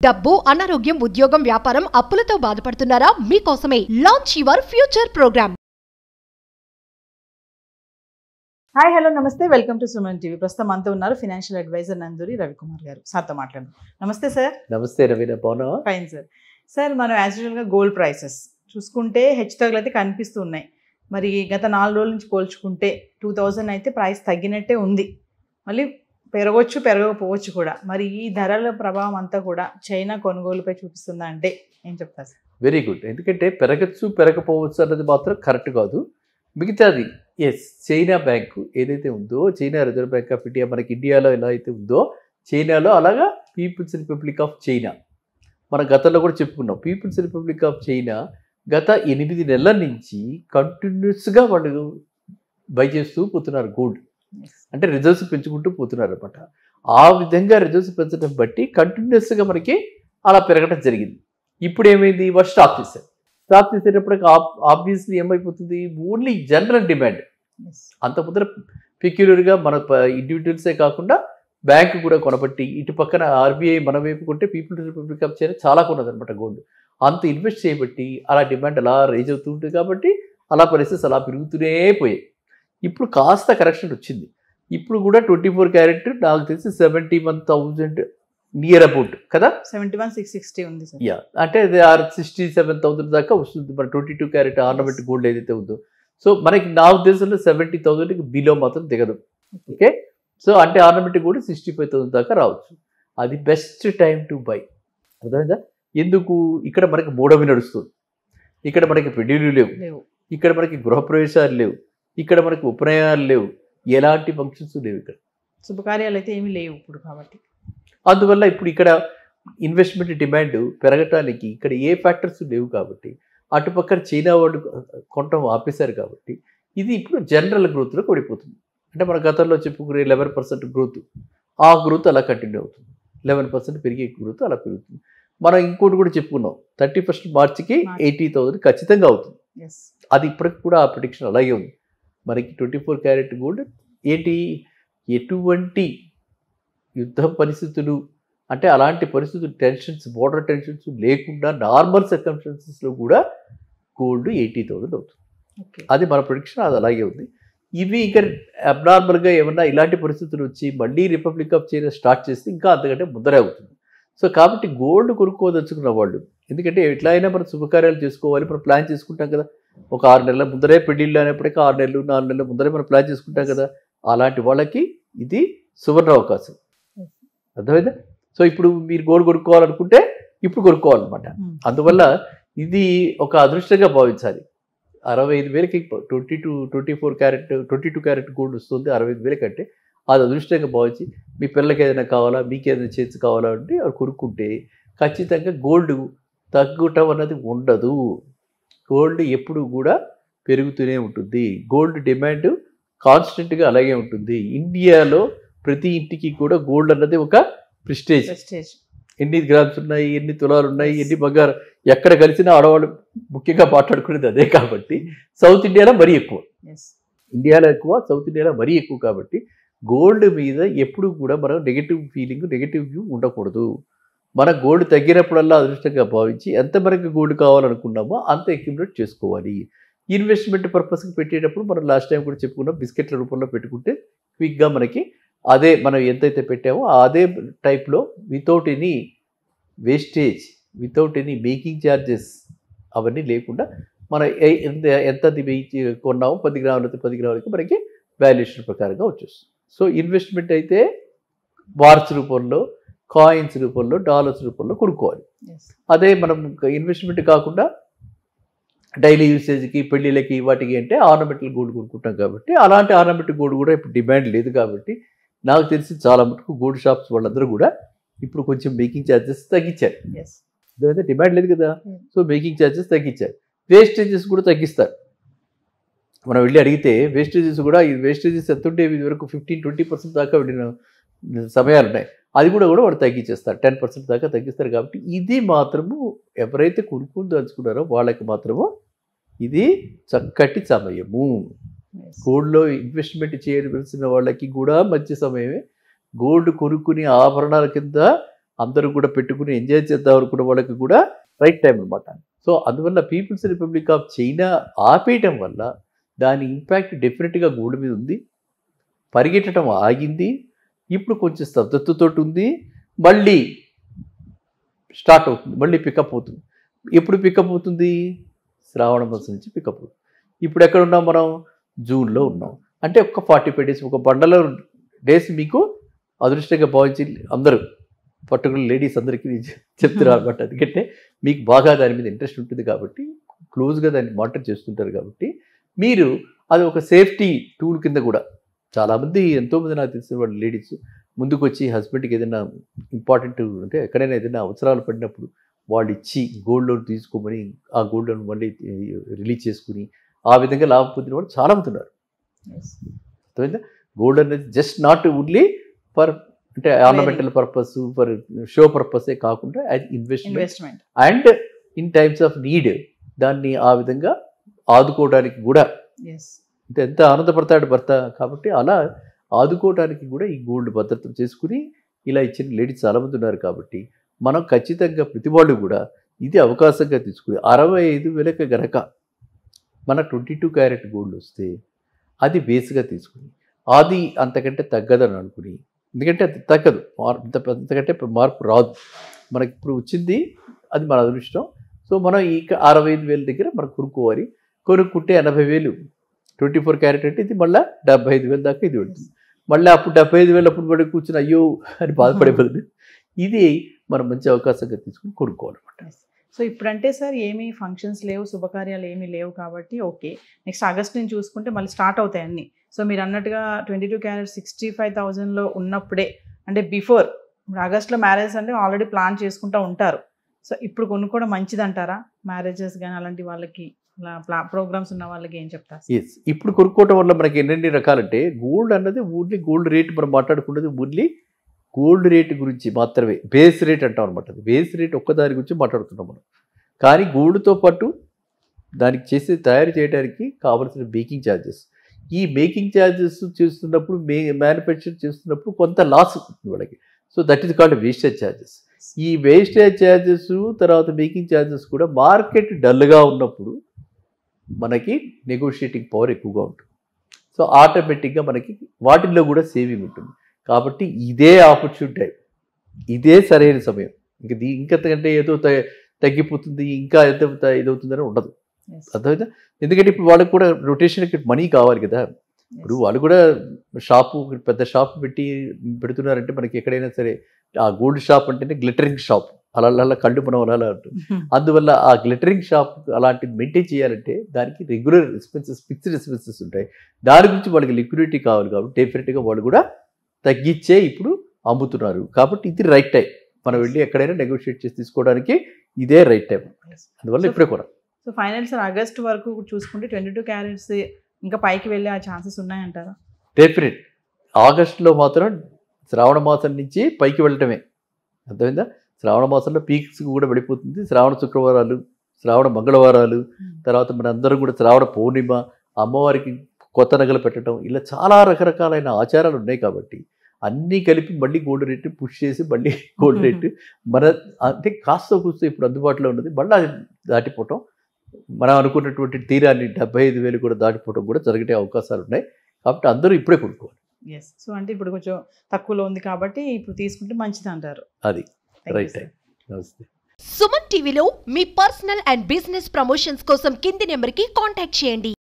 డబ్బు అనారోగ్యం ఉద్యోగం వ్యాపారం అప్పులతో బాధపడుతున్నారా మీకోసమే launch your future program hi hello నమస్తే వెల్కమ్ టు సుమన్ టీవీ ప్రస్తుతం అంతా ఉన్నారు ఫినాన్షియల్ అడ్వైజర్ నందూరి రవికుమార్ గారు సార్తో మాట్లాడదాం నమస్తే సార్ నమస్తే రవీన బాగున్నావా ఫైన్ సార్ సార్ మనం యాజ్ యూజువల్గా గోల్డ్ ప్రైసెస్ చూసుకుంటే హెచ్చుతగ్గులు అయితే కనిపిస్తూ ఉన్నాయి మరి గత నాలుగు రోజుల నుంచి పోల్చుకుంటే టూ థౌజండ్ అయితే ప్రైస్ తగ్గినట్టే ఉంది మళ్ళీ పెరగవచ్చు పెరగకపోవచ్చు కూడా మరి ఈ ధరల ప్రభావం అంతా కూడా చైనా కొనుగోలుపై చూపిస్తుందా అంటే ఏం చెప్తారు సార్ వెరీ గుడ్ ఎందుకంటే పెరగచ్చు పెరగపోవచ్చు అన్నది మాత్రం కరెక్ట్ కాదు మిగతాది ఎస్ చైనా బ్యాంకు ఏదైతే ఉందో China reserve bank of India మనకి ఇండియాలో ఎలా అయితే ఉందో చైనాలో అలాగా పీపుల్స్ రిపబ్లిక్ ఆఫ్ చైనా మన గతంలో కూడా చెప్పుకున్నాం పీపుల్స్ రిపబ్లిక్ ఆఫ్ చైనా గత ఎనిమిది నెలల నుంచి కంటిన్యూస్గా వాళ్ళు బై చేస్తూ పోతున్నారు గోల్డ్ అంటే రిజర్వ్స్ పెంచుకుంటూ పోతున్నారు అనమాట ఆ విధంగా రిజర్వ్స్ పెంచడం బట్టి కంటిన్యూస్గా మనకి అలా పెరగడం జరిగింది ఇప్పుడు ఏమైంది వాడు స్టాప్ చేశారు స్టాప్ చేసేటప్పటికి ఆబ్వియస్లీ ఏమైపోతుంది ఓన్లీ జనరల్ డిమాండ్ అంత ముందర పెక్యులర్గా మన ఇండివిజువల్సే కాకుండా బ్యాంకు కూడా కొనబట్టి ఇటు పక్కన ఆర్బీఐ మన వైపు కొంటే పీపుల్స్ రిపబ్లిక్ ఆఫ్ చైనా చాలా కొన్నదనమాట గోల్డ్ అంత ఇన్వెస్ట్ చేయబట్టి అలా డిమాండ్ అలా రేజ్ అవుతూ ఉంటుంది కాబట్టి అలా పరిస్థితి అలా పెరుగుతూనే పోయాయి ఇప్పుడు కాస్త కరెక్షన్ వచ్చింది ఇప్పుడు కూడా ట్వంటీ ఫోర్ క్యారెట్ నాకు తెలిసి seventy one thousand near about కదా సెవెంటీ వన్ సిక్స్ సిక్స్టీ ఉంది సార్ యా అంటే అది ఆర్ సిక్స్టీ సెవెన్ థౌసండ్ దాకా వస్తుంది మన twenty two carat ornament gold ఏదైతే ఉందో సో మనకి నా ఉద్దేశంలో సెవెంటీ థౌసండ్కి బిలో మాత్రం దిగదు ఓకే సో అంటే ఆర్నమెంట్ కూడా సిక్స్టీ ఫైవ్ థౌసండ్ దాకా రావచ్చు అది బెస్ట్ టైం టు బై అర్థమైందా ఎందుకు ఇక్కడ మనకి మూడవి నడుస్తుంది ఇక్కడ మనకి పెళ్లిళ్ళు లేవు లేవు ఇక్కడ మనకి గృహప్రవేశాలు లేవు ఇక్కడ మనకి ఉపనయనాలు లేవు ఎలాంటి ఫంక్షన్స్ లేవు ఇక్కడ శుభకార్యాలు అయితే ఏమీ లేవు ఇప్పుడు కాబట్టి అందువల్ల ఇప్పుడు ఇక్కడ ఇన్వెస్ట్మెంట్ డిమాండ్ పెరగటానికి ఇక్కడ ఏ ఫ్యాక్టర్స్ లేవు కాబట్టి అటుపక్కన చైనా వాళ్ళు కొనటం ఆపేశారు కాబట్టి ఇది ఇప్పుడు జనరల్ గ్రోత్లో పడిపోతుంది అంటే మన గతంలో చెప్పుకునే లెవెన్ పర్సెంట్ గ్రోత్ ఆ గ్రోత్ అలా కంటిన్యూ అవుతుంది లెవెన్ పర్సెంట్ పెరిగే గ్రోత్ అలా పెరుగుతుంది మనం ఇంకోటి కూడా చెప్పుకున్నాం థర్టీ ఫస్ట్ మార్చికి March. ఎయిటీ థౌసండ్ ఖచ్చితంగా అవుతుంది ఎస్ అది ఇప్పటికి కూడా ఆ ప్రిడిక్షన్ అలాగే ఉంది మనకి ట్వంటీ ఫోర్ క్యారెట్ గోల్డ్ ఏంటి ఎటువంటి యుద్ధ పరిస్థితులు అంటే అలాంటి పరిస్థితులు టెన్షన్స్ బోర్డర్ టెన్షన్స్ లేకుండా నార్మల్ సర్కమ్స్టాన్సెస్లో కూడా గోల్డ్ ఎయిటీ థౌసండ్ అవుతుంది ఓకే అది మన ప్రొడిక్షన్ అది అలాగే ఉంది ఇవి ఇంకా అబ్నార్మల్గా ఏమన్నా ఇలాంటి పరిస్థితులు వచ్చి మళ్ళీ రిపబ్లిక్ ఆఫ్ చైనా స్టార్ట్ చేస్తే ఇంకా అంతకంటే ముద్దరే అవుతుంది సో కాబట్టి గోల్డ్ కొనుక్కోదలుచుకున్న వాళ్ళు ఎందుకంటే ఎట్లా అయినా మనం శుభకార్యాలు చేసుకోవాలి మనం ప్లాన్ చేసుకుంటాం కదా ఒక ఆరు నెలల ముందరే పెళ్ళిళ్ళు అనేప్పటికీ ఆరు నెలలు నాలుగు నెలల ముందరే మనం ప్లాన్ చేసుకుంటాం కదా అలాంటి వాళ్ళకి ఇది సువర్ణ అవకాశం అర్థమైందా సో ఇప్పుడు మీరు గోల్డ్ కొనుక్కోవాలనుకుంటే ఇప్పుడు కొనుక్కోవాలన్నమాట అందువల్ల ఇది ఒక అదృష్టంగా భావించాలి అరవై ఐదు వేలకి twenty two twenty four carat twenty two carat gold వస్తుంది అరవై ఐదు వేల కంటే అది అదృష్టంగా భావించి మీ పిల్లలకి ఏదైనా కావాలా మీకు ఏదైనా చేసి కావాలా అంటే అది కొనుక్కుంటే ఖచ్చితంగా గోల్డ్ తగ్గటం అన్నది ఉండదు గోల్డ్ ఎప్పుడు కూడా పెరుగుతూనే ఉంటుంది గోల్డ్ డిమాండ్ కాన్స్టెంట్గా అలాగే ఉంటుంది ఇండియాలో ప్రతి ఇంటికి కూడా గోల్డ్ అన్నది ఒక ప్రిస్టేజ్ ప్రెస్టేజ్ ఎన్ని గ్రామ్స్ ఉన్నాయి ఎన్ని తులాలు ఉన్నాయి ఎన్ని బంగారు ఎక్కడ కలిసినా ఆడవాళ్ళు ముఖ్యంగా మాట్లాడుకునేది అదే కాబట్టి సౌత్ ఇండియాలో మరీ ఎక్కువ ఎస్ ఇండియాలో ఎక్కువ సౌత్ ఇండియాలో మరీ ఎక్కువ కాబట్టి గోల్డ్ మీద ఎప్పుడు కూడా మనం నెగిటివ్ ఫీలింగ్ నెగిటివ్ వ్యూ ఉండకూడదు మన గోల్డ్ తగ్గినప్పుడల్లా అదృష్టంగా భావించి ఎంత మనకి గోల్డ్ కావాలనుకున్నామో అంత అక్యుములేట్ చేసుకోవాలి ఇన్వెస్ట్మెంట్ పర్పస్కి పెట్టేటప్పుడు మనం లాస్ట్ టైం కూడా చెప్పుకున్నాం బిస్కెట్ల రూపంలో పెట్టుకుంటే క్విక్గా మనకి అదే మనం ఎంతైతే పెట్టామో అదే టైప్లో without any wastage without any making charges అవన్నీ లేకుండా మన ఏ- ఎంత ఎంత అది వెయ్యి కొన్నామో పది గ్రాములతో పది గ్రాములకి మనకి వాల్యుయేషన్ ప్రకారంగా వచ్చేస్తుంది సో ఇన్వెస్ట్మెంట్ అయితే బార్స్ రూపంలో కాయిన్స్ రూపంలో డాలర్స్ రూపంలో కొనుక్కోవాలి ఎస్ అదే మనం ఇన్వెస్ట్మెంట్ కాకుండా డైలీ యూసేజ్కి పెళ్ళిళ్ళకి వాటికి అంటే ఆర్నమెంటల్ గోల్డ్ కొనుక్కుంటాం కాబట్టి అలాంటి ఆర్నమెంటల్ గోల్డ్ కూడా ఇప్పుడు డిమాండ్ లేదు కాబట్టి నాకు తెలిసి చాలా మటుకు గోల్డ్ షాప్స్ వాళ్ళందరూ కూడా ఇప్పుడు కొంచెం మేకింగ్ ఛార్జెస్ తగ్గించారు ఎస్ ఎందుకంటే డిమాండ్ లేదు కదా Hmm. సో మేకింగ్ ఛార్జెస్ తగ్గించారు వేస్టేజెస్ కూడా తగ్గిస్తారు మనం వెళ్ళి అడిగితే వేస్టేజెస్ కూడా ఈ వేస్టేజెస్ ఎంత ఉంటే ఇది వరకు ఫిఫ్టీన్ ట్వంటీ పర్సెంట్ దాకా వెళ్ళిన సమయాలు ఉన్నాయి అది కూడా కూడా వాడు తగ్గించేస్తారు టెన్ పర్సెంట్ దాకా తగ్గిస్తారు కాబట్టి ఇది మాత్రము ఎవరైతే కొనుక్కొని దాచుకున్నారో వాళ్ళకి మాత్రము ఇది చక్కటి సమయము ఎస్ గోల్డ్లో ఇన్వెస్ట్మెంట్ చేయవలసిన వాళ్ళకి కూడా మంచి సమయమే గోల్డ్ కొనుక్కుని ఆభరణాల కింద అందరూ కూడా పెట్టుకుని ఎంజాయ్ చేద్దాం అనుకున్న వాళ్ళకి కూడా రైట్ టైం అనమాట సో అందువల్ల పీపుల్స్ రిపబ్లిక్ ఆఫ్ చైనా ఆపేయటం వల్ల దాని ఇంపాక్ట్ డెఫినెట్గా గోల్డ్ మీద ఉంది పరిగెట్టడం ఆగింది ఇప్పుడు కొంచెం స్తబ్దతతో ఉంది మళ్ళీ స్టార్ట్ అవుతుంది మళ్ళీ పికప్ అవుతుంది ఎప్పుడు పికప్ అవుతుంది శ్రావణ మాసం నుంచి పికప్ అవుతుంది ఇప్పుడు ఎక్కడ ఉన్నాం మనం జూన్లో ఉన్నాం అంటే ఒక ఫార్టీ ఫైవ్ డేస్ ఒక బండలో డేస్ మీకు అదృష్టంగా భావించి అందరూ పర్టికులర్ లేడీస్ అందరికీ చెప్తున్నారు అనమాట ఎందుకంటే మీకు బాగా దాని మీద ఇంట్రెస్ట్ ఉంటుంది కాబట్టి క్లోజ్గా దాన్ని మానిటర్ చేస్తుంటారు కాబట్టి మీరు అది ఒక సేఫ్టీ టూల్ కింద కూడా చాలామంది ఎంతోమంది నాకు తెలిసిన వాళ్ళు లేడీస్ ముందుకు వచ్చి హస్బెండ్కి ఏదైనా ఇంపార్టెంట్ అంటే ఎక్కడైనా ఏదైనా అవసరాలు పడినప్పుడు వాళ్ళు ఇచ్చి గోల్డ్ లోన్ తీసుకోమని ఆ గోల్డ్ లోన్ మళ్ళీ రిలీజ్ చేసుకుని ఆ విధంగా లాభం పొందిన వాళ్ళు చాలా మంది ఉన్నారు అర్థమైందా గోల్డ్ అనేది జస్ట్ నాట్ ఓన్లీ ఫర్ అంటే ఆర్నమెంటల్ పర్పస్ ఫర్ షో పర్పసే కాకుండా అది investment investment and in times of need దాన్ని ఆ విధంగా ఆదుకోవడానికి కూడా ఎస్ అంటే ఎంత ఆనందపడతాడు భర్త కాబట్టి అలా ఆదుకోవడానికి కూడా ఈ గోల్డ్ భద్రత చేసుకుని ఇలా ఇచ్చిన లేడీస్ చాలామంది ఉన్నారు కాబట్టి మనం ఖచ్చితంగా ప్రతి వాళ్ళు కూడా ఇది అవకాశంగా తీసుకుని అరవై ఐదు వేలకు గనక మన ట్వంటీ టూ క్యారెట్ గోల్డ్ వస్తే అది బేస్గా తీసుకుని అది అంతకంటే తగ్గదని అనుకుని ఎందుకంటే అది తగ్గదు మార్- అంత అంతకంటే మార్పు రాదు మనకి ఇప్పుడు వచ్చింది అది మన అదృష్టం సో మనం ఈ అరవై ఐదు వేల దగ్గర మనం కొనుక్కోవాలి కొనుక్కుంటే ఎనభై వేలు ట్వంటీ ఫోర్ క్యారెట్ అంటే ఇది మళ్ళీ డెబ్బై ఐదు వేలు దాకా ఇది వెళ్తుంది మళ్ళీ అప్పుడు డెబ్బై ఐదు వేలు అప్పుడు పడి కూర్చుని అయ్యో అని బాధపడే బదులు ఇది మనం మంచి అవకాశంగా తీసుకుని కొనుక్కోవాలన్నమాట సో ఇప్పుడంటే సార్ ఏమీ ఫంక్షన్స్ లేవు శుభకార్యాలు ఏమీ లేవు కాబట్టి ఓకే నెక్స్ట్ ఆగస్ట్ నుంచి చూసుకుంటే మళ్ళీ స్టార్ట్ అవుతాయి అన్ని సో మీరు అన్నట్టుగా twenty two carat sixty five థౌజండ్లో ఉన్నప్పుడే అంటే బిఫోర్ ఇప్పుడు ఆగస్ట్లో మ్యారేజ్ అంటే ఆల్రెడీ ప్లాన్ చేసుకుంటూ ఉంటారు సో ఇప్పుడు కొనుక్కోవడం మంచిది అంటారా మ్యారేజెస్ కానీ అలాంటి వాళ్ళకి అలా ప్లా ప్రోగ్రామ్స్ ఉన్న వాళ్ళకి ఏం చెప్తారు ఎస్ ఇప్పుడు కొనుక్కోవటం వల్ల మనకి ఎన్నెన్ని రకాలంటే గోల్డ్ అన్నది ఓన్లీ గోల్డ్ రేట్ మనం మాట్లాడుకున్నది ఓన్లీ గోల్డ్ రేట్ గురించి మాత్రమే బేస్ రేట్ అంటాం అనమాట బేస్ రేట్ ఒక్కదాని గురించి మాట్లాడుతున్నాం మనం కానీ గోల్డ్తో పాటు దానికి చేసే తయారు చేయడానికి కావలసిన మేకింగ్ ఛార్జెస్ ఈ మేకింగ్ ఛార్జెస్ చేస్తున్నప్పుడు మే మ్యానుఫ్యాక్చర్ చేస్తున్నప్పుడు కొంత లాస్ ఉంటుంది వాళ్ళకి so that is called wastage charges ఈ వేస్టేజ్ ఛార్జెస్ తర్వాత మేకింగ్ ఛార్జెస్ కూడా మార్కెట్ డల్గా ఉన్నప్పుడు మనకి నెగోషియేటింగ్ పవర్ ఎక్కువగా ఉంటుంది సో ఆటోమేటిక్గా మనకి వాటిల్లో కూడా సేవింగ్ ఉంటుంది కాబట్టి ఇదే ఆపర్చునిటీ ఇదే సరైన సమయం ఇంకా దీ ఇంకంతకంటే ఏదో త- తగ్గిపోతుంది ఇంకా ఎంత త- ఇదవుతుందని ఉండదు అర్థమైందా ఎందుకంటే ఇప్పుడు వాళ్ళకి కూడా రొటేషన్కి మనీ కావాలి కదా ఇప్పుడు వాళ్ళు కూడా షాపు పెద్ద షాప్ పెట్టి పెడుతున్నారంటే మనకి ఎక్కడైనా సరే ఆ గోల్డ్ షాప్ అంటేనే గ్లిటరింగ్ షాప్ అలా అలా కళ్ళు మనం అలా అలా ఉంటుంది అందువల్ల ఆ గ్లిటరింగ్ షాప్ అలాంటిది మెయింటైన్ చేయాలంటే దానికి రెగ్యులర్ ఎక్స్పెన్సెస్ ఫిక్స్డ్ ఎక్స్పెన్సెస్ ఉంటాయి దాని గురించి వాళ్ళకి లిక్విడిటీ కావాలి కాబట్టి డెఫినెట్గా వాళ్ళు కూడా తగ్గించే ఇప్పుడు అమ్ముతున్నారు కాబట్టి ఇది రైట్ టైం మనం వెళ్ళి ఎక్కడైనా నెగోషియేట్ చేసి తీసుకోవడానికి ఇదే రైట్ టైం అందువల్ల ఇప్పుడే కూడా సో ఫైనల్ సార్ ఆగస్ట్ వరకు చూసుకుంటే ట్వంటీ టూ క్యారెట్స్ ఇంకా పైకి వెళ్ళే ఆ ఛాన్సెస్ ఉన్నాయంటారా డెఫినెట్ ఆగస్టులో మాత్రం శ్రావణ మాసం నుంచి పైకి వెళ్ళటమే అర్థమైందా శ్రావణ మాసంలో పీక్స్ కూడా వెళ్ళిపోతుంది శ్రావణ శుక్రవారాలు శ్రావణ మంగళవారాలు తర్వాత మన అందరం కూడా శ్రావణ పౌర్ణిమ అమ్మవారికి కొత్త నగలు పెట్టడం ఇలా చాలా రకరకాలైన ఆచారాలు ఉన్నాయి కాబట్టి అన్నీ కలిపి మళ్ళీ గోల్డ్ రేట్ పుష్ చేసి మళ్ళీ గోల్డ్ రేట్ మన అంటే కాస్త కూస్త ఇప్పుడు అందుబాటులో ఉన్నది మళ్ళీ అది దాటిపోవటం మనం అనుకున్నటువంటి తీరాన్ని డెబ్బై ఐదు వేలు కూడా దాటిపోవడం కూడా జరిగే అవకాశాలు ఉన్నాయి కాబట్టి అందరూ ఇప్పుడే కొనుక్కోవాలి ఎస్ సో అంటే ఇప్పుడు కొంచెం తక్కువలో ఉంది కాబట్టి ఇప్పుడు తీసుకుంటే మంచిది అంటారు అది Thank you, right sir. Time నమస్తే సుమన్ టీవీలో మీ పర్సనల్ అండ్ బిజినెస్ ప్రమోషన్స్ కోసం కింది నెంబర్కి కాంటాక్ట్ చేయండి